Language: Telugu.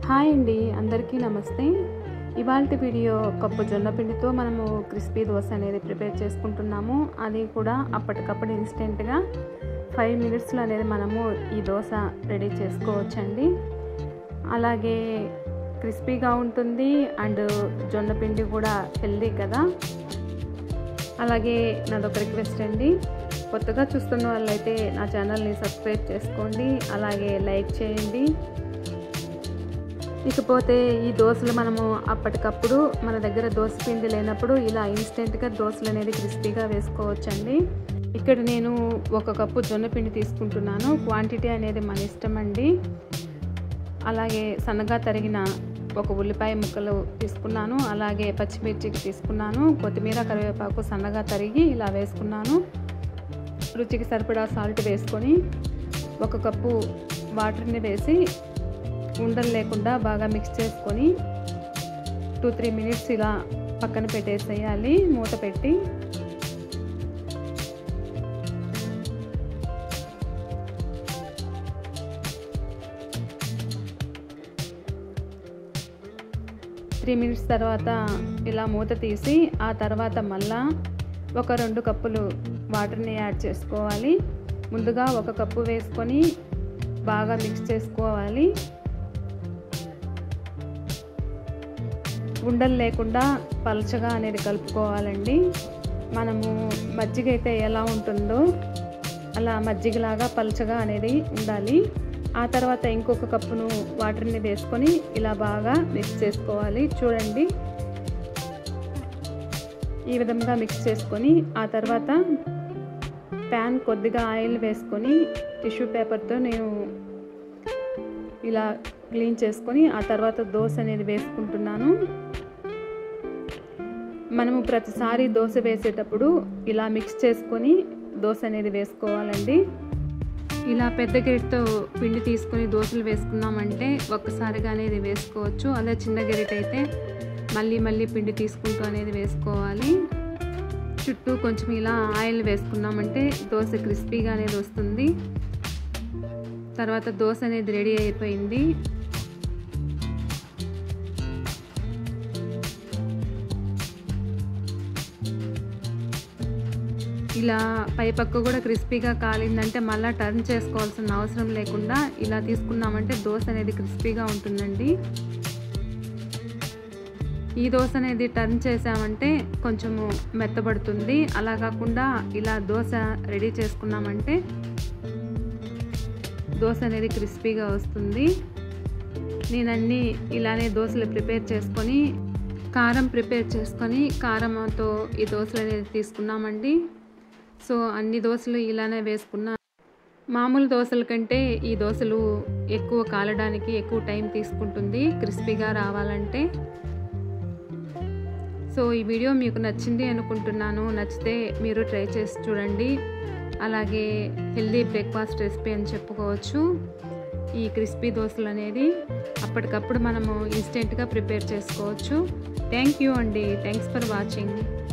హాయ్ అండి అందరికీ నమస్తే ఇవాళ వీడియో కప్పు జొన్న పిండితో మనము క్రిస్పీ దోశ అనేది ప్రిపేర్ చేసుకుంటున్నాము అది కూడా అప్పటికప్పుడు ఇన్స్టెంట్గా ఫైవ్ మినిట్స్లో అనేది మనము ఈ దోశ రెడీ చేసుకోవచ్చండి అలాగే క్రిస్పీగా ఉంటుంది అండ్ జొన్న పిండి కూడా హెల్దీ కదా అలాగే నాదొక రిక్వెస్ట్ అండి కొత్తగా చూస్తున్న వాళ్ళైతే నా ఛానల్ని సబ్స్క్రైబ్ చేసుకోండి అలాగే లైక్ చేయండి ఇకపోతే ఈ దోశలు మనము అప్పటికప్పుడు మన దగ్గర దోశ పిండి లేనప్పుడు ఇలా ఇన్స్టెంట్గా దోశలు అనేది క్రిస్పీగా వేసుకోవచ్చండి ఇక్కడ నేను ఒక కప్పు జొన్న పిండి తీసుకుంటున్నాను క్వాంటిటీ అనేది మన ఇష్టం అండి అలాగే సన్నగా తరిగిన ఒక ఉల్లిపాయ ముక్కలు తీసుకున్నాను అలాగే పచ్చిమిర్చికి తీసుకున్నాను కొత్తిమీర కరివేపాకు సన్నగా తరిగి ఇలా వేసుకున్నాను రుచికి సరిపడా సాల్ట్ వేసుకొని ఒక కప్పు వాటర్ని వేసి ఉండలు లేకుండా బాగా మిక్స్ చేసుకొని టూ త్రీ మినిట్స్ ఇలా పక్కన పెట్టేసేయాలి మూత పెట్టి త్రీ మినిట్స్ తర్వాత ఇలా మూత తీసి ఆ తర్వాత మళ్ళా ఒక రెండు కప్పులు వాటర్ని యాడ్ చేసుకోవాలి ముందుగా ఒక కప్పు వేసుకొని బాగా మిక్స్ చేసుకోవాలి ఉండలు లేకుండా పలచగా అనేది కలుపుకోవాలండి మనము మజ్జిగ అయితే ఎలా ఉంటుందో అలా మజ్జిగలాగా పలచగా అనేది ఉండాలి ఆ తర్వాత ఇంకొక కప్పును వాటర్ని వేసుకొని ఇలా బాగా మిక్స్ చేసుకోవాలి చూడండి ఈ విధంగా మిక్స్ చేసుకొని ఆ తర్వాత ప్యాన్ కొద్దిగా ఆయిల్ వేసుకొని టిష్యూ పేపర్తో నేను ఇలా క్లీన్ చేసుకొని ఆ తర్వాత దోశ అనేది వేసుకుంటున్నాను మనము ప్రతిసారి దోశ వేసేటప్పుడు ఇలా మిక్స్ చేసుకొని దోశ అనేది వేసుకోవాలండి ఇలా పెద్ద గెరిటతో పిండి తీసుకొని దోశలు వేసుకున్నామంటే ఒక్కసారిగా అనేది వేసుకోవచ్చు అదే చిన్న గెరిట అయితే మళ్ళీ మళ్ళీ పిండి తీసుకుంటూ అనేది వేసుకోవాలి చుట్టూ కొంచెం ఇలా ఆయిల్ వేసుకున్నామంటే దోశ క్రిస్పీగా అనేది వస్తుంది తర్వాత దోశ అనేది రెడీ అయిపోయింది ఇలా పై పక్క కూడా క్రిస్పీగా కాలిందంటే మళ్ళీ టర్న్ చేసుకోవాల్సిన అవసరం లేకుండా ఇలా తీసుకున్నామంటే దోశ అనేది క్రిస్పీగా ఉంటుందండి ఈ దోశ అనేది టర్న్ చేసామంటే కొంచెము మెత్తబడుతుంది అలా కాకుండా ఇలా దోశ రెడీ చేసుకున్నామంటే దోశ అనేది క్రిస్పీగా వస్తుంది నేను అన్నీ ఇలానే దోశలు ప్రిపేర్ చేసుకొని కారం ప్రిపేర్ చేసుకొని కారంతో ఈ దోశలు అనేది తీసుకున్నామండి సో అన్ని దోశలు ఇలానే వేసుకున్నా మామూలు దోశల కంటే ఈ దోశలు ఎక్కువ కాలడానికి ఎక్కువ టైం తీసుకుంటుంది క్రిస్పీగా రావాలంటే సో ఈ వీడియో మీకు నచ్చింది అనుకుంటున్నాను నచ్చితే మీరు ట్రై చేసి చూడండి అలాగే హెల్దీ బ్రేక్ఫాస్ట్ రెసిపీ అని చెప్పుకోవచ్చు ఈ క్రిస్పీ దోశలు అనేది అప్పటికప్పుడు మనము ఇన్స్టెంట్గా ప్రిపేర్ చేసుకోవచ్చు థ్యాంక్ యూ అండి థ్యాంక్స్ ఫర్ వాచింగ్